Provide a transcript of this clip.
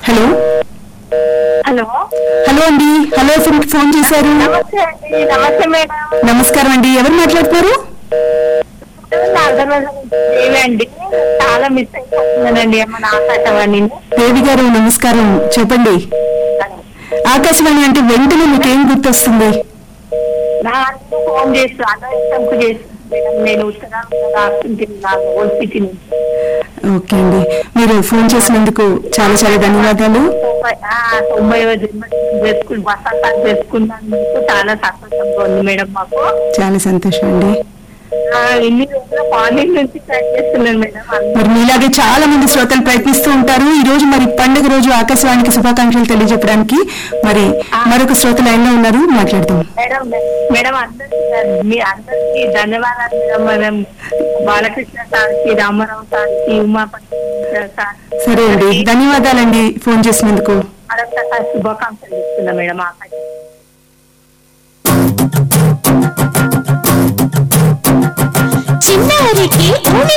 hello hello hello అండి hello FM phone చేశారు నమస్తే అండి నమస్తే మేడం నమస్కారం అండి ఎవరు మాట్లాడుతున్నారు ఏమండి చాలా మిస్ అయిపోతున్నానండి మన ఆకాశవాణి దేవి గారు నమస్కారం చెప్పండి ఆకాశవాణి అంటే వెంటనే మీకేం గుర్తొస్తుంది నా అన్ని ఫోన్ చేస్తూ అనవసరంకు చేస్తూ మేడం నేను ఉత్తరాలు రాస్తుంటున్నాను ఓల్డ్ సిటీ నుంచి ఓకే అండి మీరు ఫోన్ చేసినందుకు చాలా చాలా ధన్యవాదాలు తొంభై ఆ, తొంభైవ జన్మదినం చేసుకుని వసంతాలు చేసుకున్నందుకు చాలా సంతోషంగా ఉంది మేడం మాకు చాలా సంతోషం అండి ఆ, ఎన్ని రోజుల మార్నింగ్ నుంచి ట్రై చేస్తున్నాను మేడం అందరూ మరి మీలాగే చాలా మంది శ్రోతలు ప్రయత్నిస్తూ ఉంటారు ఈ రోజు మరి పండుగ రోజు ఆకాశవాణికి శుభాకాంక్షలు తెలియజెప్పడానికి మరి మరొక శ్రోత లైన్ లో ఉన్నారు మాట్లాడదాం మేడం మేడం అందరికి మీ అందరికి ధన్యవాదాలు మేడం మేడం బాలకృష్ణ సార్కి రామారావు సార్కి ఉమాపతి సార్ సరే అండి ధన్యవాదాలండి ఫోన్ చేసినందుకు మరొకసారి శుభాకాంక్షలు ఇస్తున్నా మేడం ఆకాశ చిన్నారికి ఊని